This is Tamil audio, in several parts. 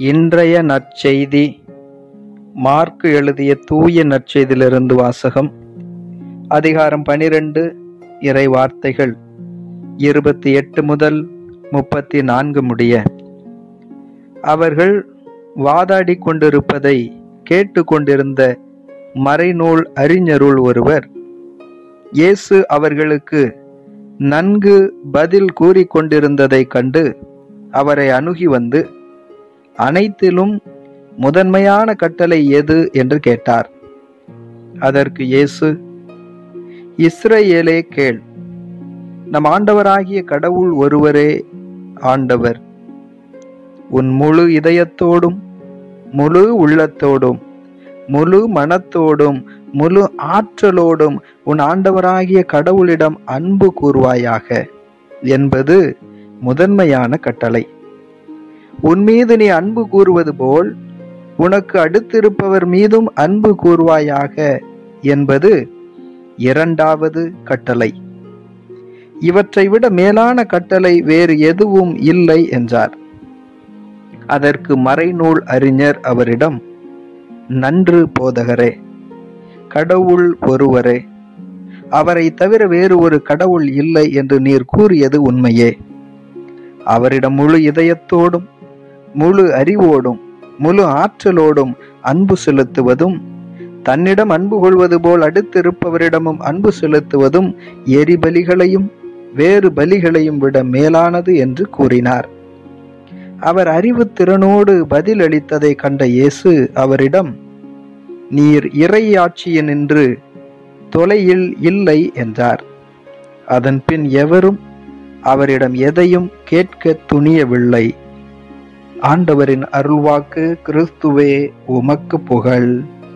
இன்றைய நற்செய்தி மார்க்கு எழுதிய தூய நற்செய்தியிலிருந்து வாசகம் அதிகாரம் பனிரெண்டு இறை வார்த்தைகள் இருபத்தி எட்டு முதல் முப்பத்தி நான்கு முடிய அவர்கள் வாதாடி கொண்டிருப்பதை கேட்டுக்கொண்டிருந்த மறைநூல் அறிஞருள் ஒருவர் இயேசு அவர்களுக்கு நன்கு பதில் கூறிக்கொண்டிருந்ததைக் கண்டு அவரை அணுகி வந்து அனைத்திலும் முதன்மையான கட்டளை எது என்று கேட்டார் அதற்கு இயேசு இஸ்ரவேலே கேள் நம் ஆண்டவராகிய கடவுள் ஒருவரே ஆண்டவர் உன் முழு இதயத்தோடும் முழு உள்ளத்தோடும் முழு மனத்தோடும் முழு ஆற்றலோடும் உன் ஆண்டவராகிய கடவுளிடம் அன்பு கூறுவாயாக என்பது முதன்மையான கட்டளை உன் மீது நீ அன்பு கூறுவது போல் உனக்கு அடுத்திருப்பவர் மீதும் அன்பு கூறுவாயாக என்பது இரண்டாவது கட்டளை இவற்றை விட மேலான கட்டளை வேறு எதுவும் இல்லை என்றார் அதற்கு மறைநூல் அறிஞர் அவரிடம் நன்று போதகரே கடவுள் ஒருவரே அவரை தவிர வேறு ஒரு கடவுள் இல்லை என்று நீர் கூறியது உண்மையே அவரிடம் முழு இதயத்தோடும் முழு அறிவோடும் முழு ஆற்றலோடும் அன்பு செலுத்துவதும் தன்னிடம் அன்பு கொள்வது போல் அடுத்திருப்பவரிடமும் அன்பு செலுத்துவதும் எரிபலிகளையும் வேறு பலிகளையும் விட மேலானது என்று கூறினார் அவர் அறிவு திறனோடு பதில் அளித்ததை கண்ட இயேசு அவரிடம் நீர் இறையாட்சியினின்று தொலையில் இல்லை என்றார் அதன் பின் எவரும் அவரிடம் எதையும் கேட்க துணியவில்லை ஆண்டவரின் அருள்வாக்கு கிறிஸ்துவே உமக்கு புகழ்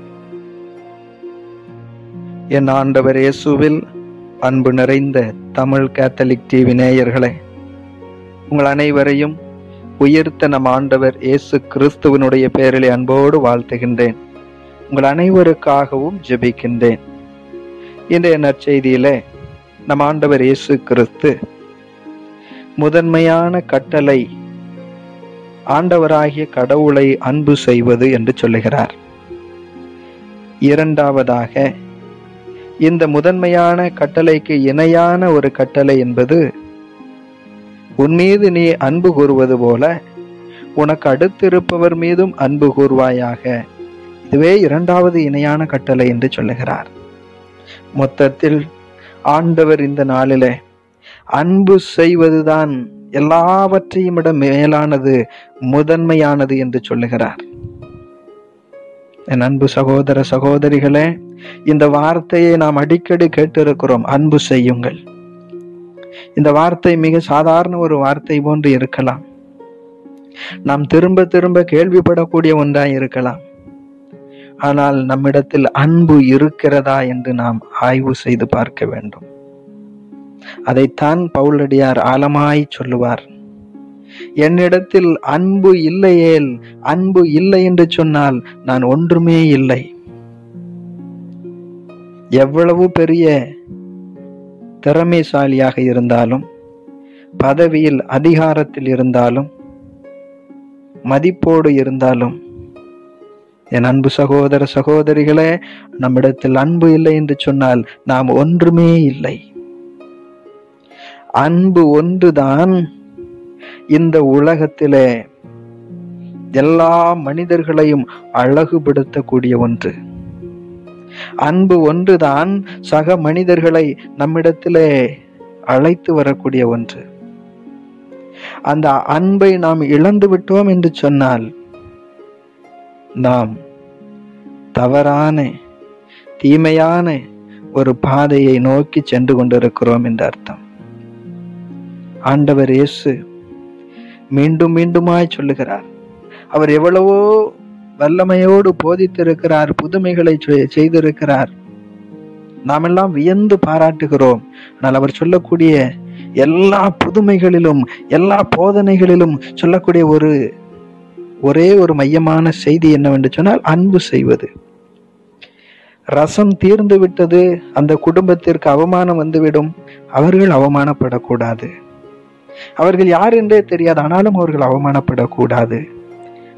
என் ஆண்டவர் இயேசுவில் அன்பு நிறைந்த தமிழ் கேத்தலிக் டிவி நேயர்களே உங்கள் அனைவரையும் உயிர்த்த நம் ஆண்டவர் இயேசு கிறிஸ்துவனுடைய பெயரிலே அன்போடு வாழ்த்துகின்றேன் உங்கள் அனைவருக்காகவும் ஜெபிக்கின்றேன் இன்றைய நற்செய்தியிலே நம் ஆண்டவர் இயேசு கிறிஸ்து முதன்மையான கட்டளை ஆண்டவராகிய கடவுளை அன்பு செய்வது என்று சொல்லுகிறார் இரண்டாவதாக இந்த முதன்மையான கட்டளைக்கு இணையான ஒரு கட்டளை என்பது உன் மீது நீ அன்பு கூறுவது போல உனக்கு அடுத்திருப்பவர் மீதும் அன்பு கூறுவாயாக இதுவே இரண்டாவது இணையான கட்டளை என்று சொல்லுகிறார் மொத்தத்தில் ஆண்டவர் இந்த நாளிலே அன்பு செய்வதுதான் எல்லாவற்றையும் விட மேலானது முதன்மையானது என்று சொல்லுகிறார் என் அன்பு சகோதர சகோதரிகளே இந்த வார்த்தையை நாம் அடிக்கடி கேட்டிருக்கிறோம் அன்பு செய்யுங்கள் இந்த வார்த்தை மிக சாதாரண ஒரு வார்த்தை போன்று இருக்கலாம் நாம் திரும்ப திரும்ப கேள்விப்படக்கூடிய ஒன்றாய் இருக்கலாம் ஆனால் நம்மிடத்தில் அன்பு இருக்கிறதா என்று நாம் ஆய்வு செய்து பார்க்க வேண்டும் அதைத்தான் பவுலடியார் ஆழமாய் சொல்லுவார் என்னிடத்தில் அன்பு இல்லையேல் அன்பு இல்லை என்று சொன்னால் நான் ஒன்றுமே இல்லை எவ்வளவு பெரிய திறமைசாலியாக இருந்தாலும் பதவியில் அதிகாரத்தில் இருந்தாலும் மதிப்போடு இருந்தாலும் என் அன்பு சகோதர சகோதரிகளே நம்மிடத்தில் அன்பு இல்லை என்று சொன்னால் நாம் ஒன்றுமே இல்லை அன்பு ஒன்றுதான் இந்த உலகத்திலே எல்லா மனிதர்களையும் அழகுபடுத்தக்கூடிய ஒன்று அன்பு ஒன்றுதான் சக மனிதர்களை நம்மிடத்திலே அழைத்து வரக்கூடிய ஒன்று அந்த அன்பை நாம் இழந்து விட்டோம் என்று சொன்னால் நாம் தவறான தீமையான ஒரு பாதையை நோக்கி சென்று கொண்டிருக்கிறோம் என்று அர்த்தம் ஆண்டவர் இயேசு மீண்டும் மீண்டுமாய் சொல்லுகிறார் அவர் எவ்வளவோ வல்லமையோடு போதித்திருக்கிறார் புதுமைகளை செய்திருக்கிறார் நாம் எல்லாம் வியந்து பாராட்டுகிறோம் ஆனால் அவர் சொல்லக்கூடிய எல்லா புதுமைகளிலும் எல்லா போதனைகளிலும் சொல்லக்கூடிய ஒரு ஒரே ஒரு மையமான செய்தி என்னவென்று சொன்னால் அன்பு செய்வது ரசம் தீர்ந்து விட்டது அந்த குடும்பத்திற்கு அவமானம் வந்துவிடும் அவர்கள் அவமானப்படக்கூடாது அவர்கள் யார் என்றே தெரியாது ஆனாலும் அவர்கள் அவமானப்படக்கூடாது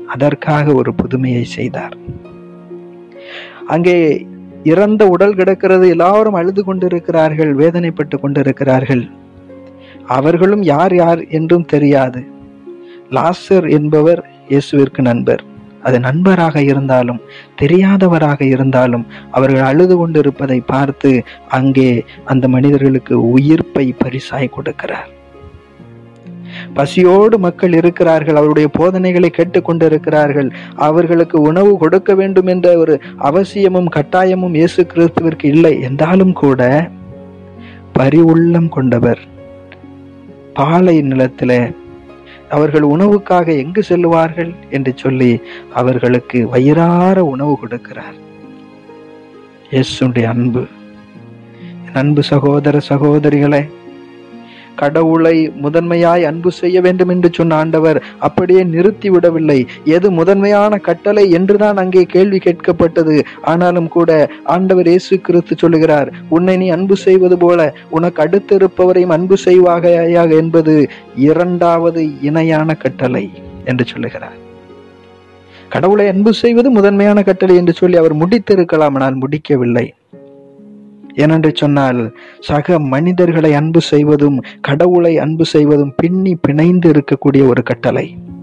அதற்காக ஒரு புதுமையை செய்தார் அங்கே இறந்த உடல் கிடக்கிறது எல்லாரும் அழுது கொண்டிருக்கிறார்கள் வேதனைப்பட்டு கொண்டிருக்கிறார்கள் அவர்களும் யார் யார் என்றும் தெரியாது லாசர் என்பவர் இயேசுவிற்கு நண்பர் அது நண்பராக இருந்தாலும் தெரியாதவராக இருந்தாலும் அவர்கள் அழுது கொண்டிருப்பதை பார்த்து அங்கே அந்த மனிதர்களுக்கு உயிர்ப்பை பரிசாய் கொடுக்கிறார் பசியோடு மக்கள் இருக்கிறார்கள் அவருடைய போதனைகளை கேட்டுக்கொண்டிருக்கிறார்கள் அவர்களுக்கு உணவு கொடுக்க வேண்டும் என்ற ஒரு அவசியமும் கட்டாயமும் இயேசு கிறிஸ்துவிற்கு இல்லை என்றாலும் கூட பரிவுள்ளம் கொண்டவர் பாலை நிலத்தில அவர்கள் உணவுக்காக எங்கு செல்லுவார்கள் என்று சொல்லி அவர்களுக்கு வயிறார உணவு கொடுக்கிறார் இயேசுடைய அன்பு என் அன்பு சகோதர சகோதரிகளே கடவுளை முதன்மையாய் அன்பு செய்ய வேண்டும் என்று சொன்ன ஆண்டவர் அப்படியே நிறுத்தி விடவில்லை எது முதன்மையான கட்டளை என்றுதான் அங்கே கேள்வி கேட்கப்பட்டது ஆனாலும் கூட ஆண்டவர் இயேசு கிறிஸ்து சொல்லுகிறார் உன்னை நீ அன்பு செய்வது போல உனக்கு அடுத்திருப்பவரையும் அன்பு செய்வாகையாக என்பது இரண்டாவது இணையான கட்டளை என்று சொல்லுகிறார் கடவுளை அன்பு செய்வது முதன்மையான கட்டளை என்று சொல்லி அவர் முடித்திருக்கலாம் ஆனால் முடிக்கவில்லை ஏனென்று சொன்னால் சக மனிதர்களை அன்பு செய்வதும் கடவுளை அன்பு செய்வதும் பின்னி பிணைந்து இருக்கக்கூடிய ஒரு கட்டளை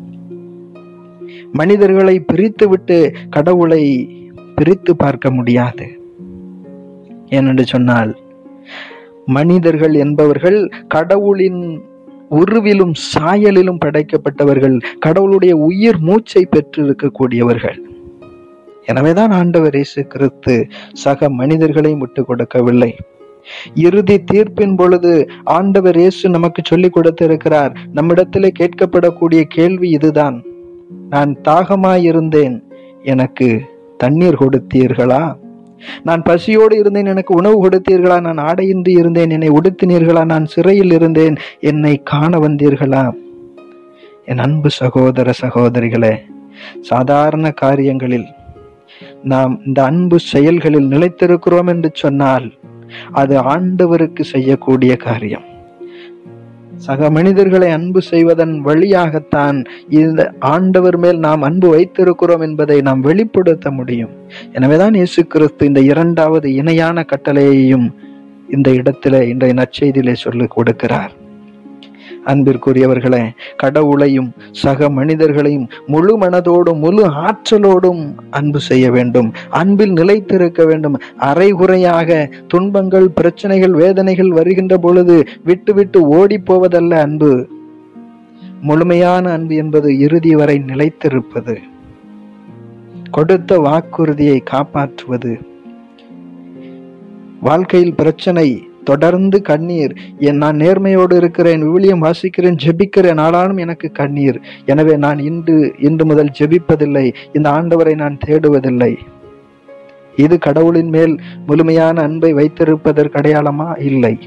மனிதர்களை பிரித்து விட்டு கடவுளை பிரித்து பார்க்க முடியாது ஏனென்று சொன்னால் மனிதர்கள் என்பவர்கள் கடவுளின் உருவிலும் சாயலிலும் படைக்கப்பட்டவர்கள் கடவுளுடைய உயிர் மூச்சை பெற்று இருக்கக்கூடியவர்கள் எனவேதான் ஆண்டவர் இயேசு கிறிஸ்து சக மனிதர்களையும் விட்டு கொடுக்கவில்லை இறுதி தீர்ப்பின் பொழுது ஆண்டவர் இயேசு நமக்கு சொல்லிக் கொடுத்திருக்கிறார் நம்மிடத்திலே கேட்கப்படக்கூடிய கேள்வி இதுதான் நான் தாகமாயிருந்தேன் எனக்கு தண்ணீர் கொடுத்தீர்களா நான் பசியோடு இருந்தேன் எனக்கு உணவு கொடுத்தீர்களா நான் ஆடையின்றி இருந்தேன் என்னை உடுத்தினீர்களா நான் சிறையில் இருந்தேன் என்னை காண வந்தீர்களா என் அன்பு சகோதர சகோதரிகளே சாதாரண காரியங்களில் நாம் இந்த அன்பு செயல்களில் நிலைத்திருக்கிறோம் என்று சொன்னால் அது ஆண்டவருக்கு செய்யக்கூடிய காரியம் சக மனிதர்களை அன்பு செய்வதன் வழியாகத்தான் இந்த ஆண்டவர் மேல் நாம் அன்பு வைத்திருக்கிறோம் என்பதை நாம் வெளிப்படுத்த முடியும் எனவேதான் இயேசு கிறிஸ்து இந்த இரண்டாவது இணையான கட்டளையையும் இந்த இடத்துல இன்றைய நற்செய்தியிலே சொல்லிக் கொடுக்கிறார் அன்பிற்குரியவர்களே கடவுளையும் சக மனிதர்களையும் முழு மனதோடும் முழு ஆற்றலோடும் அன்பு செய்ய வேண்டும் அன்பில் நிலைத்திருக்க வேண்டும் அரைகுறையாக துன்பங்கள் பிரச்சனைகள் வேதனைகள் வருகின்ற பொழுது விட்டு விட்டு ஓடி போவதல்ல அன்பு முழுமையான அன்பு என்பது இறுதி வரை நிலைத்திருப்பது கொடுத்த வாக்குறுதியை காப்பாற்றுவது வாழ்க்கையில் பிரச்சனை தொடர்ந்து கண்ணீர் என் நான் நேர்மையோடு இருக்கிறேன் விவிலியம் வாசிக்கிறேன் ஜெபிக்கிறேன் ஆனாலும் எனக்கு கண்ணீர் எனவே நான் இன்று இன்று முதல் ஜெபிப்பதில்லை இந்த ஆண்டவரை நான் தேடுவதில்லை இது கடவுளின் மேல் முழுமையான அன்பை வைத்திருப்பதற்கு அடையாளமா இல்லை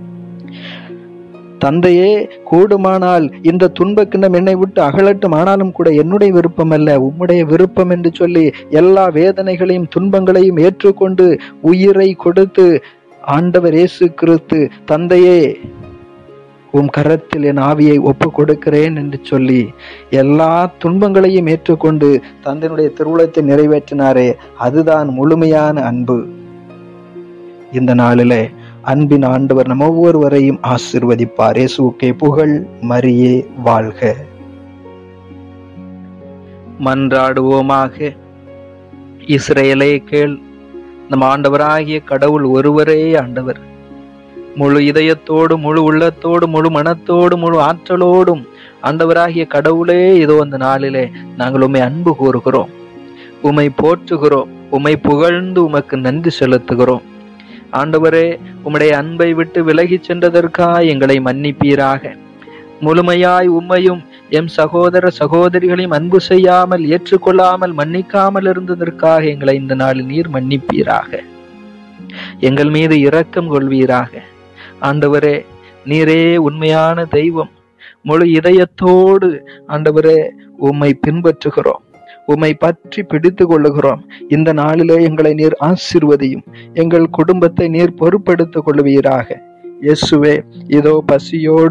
தந்தையே கூடுமானால் இந்த துன்பக்கிண்ணம் என்னை விட்டு அகலட்டும் ஆனாலும் கூட என்னுடைய விருப்பம் அல்ல உம்முடைய விருப்பம் என்று சொல்லி எல்லா வேதனைகளையும் துன்பங்களையும் ஏற்றுக்கொண்டு உயிரை கொடுத்து ஆண்டவர் இயேசு கிறிஸ்து தந்தையே உம் கரத்தில் என் ஆவியை ஒப்பு கொடுக்கிறேன் என்று சொல்லி எல்லா துன்பங்களையும் ஏற்றுக்கொண்டு தந்தையினுடைய திருவுளத்தை நிறைவேற்றினாரே அதுதான் முழுமையான அன்பு இந்த நாளிலே அன்பின் ஆண்டவர் நம் ஒவ்வொருவரையும் ஆசிர்வதிப்பார் இயேசுக்கே புகழ் மரியே வாழ்க மன்றாடுவோமாக இஸ்ரேலே கேள் நம் ஆண்டவராகிய கடவுள் ஒருவரே ஆண்டவர் முழு இதயத்தோடு முழு உள்ளத்தோடு முழு மனத்தோடு முழு ஆற்றலோடும் ஆண்டவராகிய கடவுளே இதோ அந்த நாளிலே நாங்கள் உம்மை அன்பு கூறுகிறோம் உம்மை போற்றுகிறோம் உம்மை புகழ்ந்து உமக்கு நன்றி செலுத்துகிறோம் ஆண்டவரே உம்முடைய அன்பை விட்டு விலகிச் சென்றதற்காக எங்களை மன்னிப்பீராக முழுமையாய் உம்மையும் எம் சகோதர சகோதரிகளையும் அன்பு செய்யாமல் ஏற்றுக்கொள்ளாமல் மன்னிக்காமல் இருந்ததற்காக எங்களை இந்த நாளில் நீர் மன்னிப்பீராக எங்கள் மீது இரக்கம் கொள்வீராக ஆண்டவரே நீரே உண்மையான தெய்வம் முழு இதயத்தோடு ஆண்டவரே உம்மை பின்பற்றுகிறோம் உம்மை பற்றி பிடித்து கொள்ளுகிறோம் இந்த நாளிலே எங்களை நீர் ஆசிர்வதியும் எங்கள் குடும்பத்தை நீர் பொறுப்படுத்திக் கொள்வீராக இயேசுவே இதோ பசியோடும்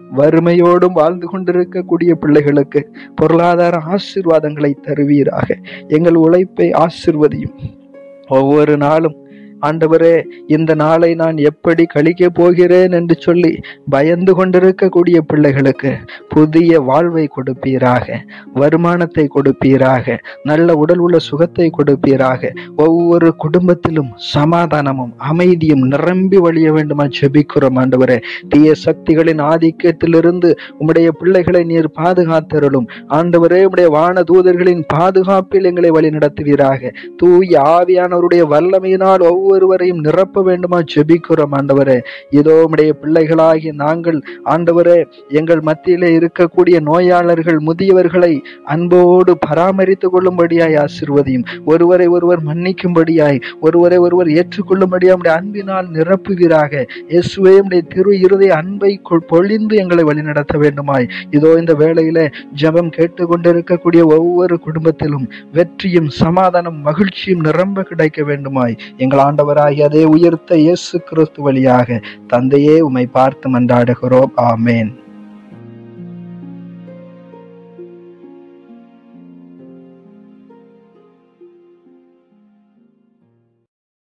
வறுமையோடும் வாழ்ந்து கொண்டிருக்கக்கூடிய பிள்ளைகளுக்கு பொருளாதார ஆசீர்வாதங்களை தருவீராக எங்கள் உழைப்பை ஆசிர்வதியும் ஒவ்வொரு நாளும் ஆண்டவரே இந்த நாளை நான் எப்படி கழிக்க போகிறேன் என்று சொல்லி பயந்து கொண்டிருக்கக்கூடிய பிள்ளைகளுக்கு புதிய வாழ்வை கொடுப்பீராக வருமானத்தை கொடுப்பீராக நல்ல உடல் உள்ள சுகத்தை கொடுப்பீராக ஒவ்வொரு குடும்பத்திலும் சமாதானமும் அமைதியும் நிரம்பி வழிய வேண்டுமா ஜெபிக்கிறோம் ஆண்டவரே தீய சக்திகளின் ஆதிக்கத்திலிருந்து உம்முடைய பிள்ளைகளை நீர் பாதுகாத்தருளும் ஆண்டவரே உம்முடைய வான தூதர்களின் பாதுகாப்பில் எங்களை வழி நடத்துவீராக தூய ஆவியானவருடைய வல்லமையினால் ஒவ்வொருவரையும் நிரப்ப வேண்டுமா ஜெபிக்கிறோம் ஆண்டவரே இதோ உம்முடைய பிள்ளைகளாகி நாங்கள் ஆண்டவரே எங்கள் மத்தியிலே இருக்கக்கூடிய நோயாளர்கள் முதியவர்களை அன்போடு பராமரித்துக் கொள்ளும்படியாய் ஆசிர்வதியும் ஒருவரை ஒருவர் மன்னிக்கும்படியாய் ஒருவரை ஒருவர் ஏற்றுக்கொள்ளும்படியாய் உம்முடைய அன்பினால் நிரப்புவீராக இயேசுவே உம்முடைய திரு இருதய அன்பை கொ- பொழிந்து எங்களை வழிநடத்த வேண்டுமாய் இதோ இந்த வேளையில ஜெபம் கேட்டுக்கொண்டிருக்கக்கூடிய ஒவ்வொரு குடும்பத்திலும் வெற்றியும் சமாதானம் மகிழ்ச்சியும் நிரம்ப கிடைக்க வேண்டுமாய் எங்கள் ஆண்டவராகிய அதே உயர்த்த இயேசு கிறிஸ்து வழியாக தந்தையே உம்மை பார்த்து மன்றாடுகிறோம் ஆமேன்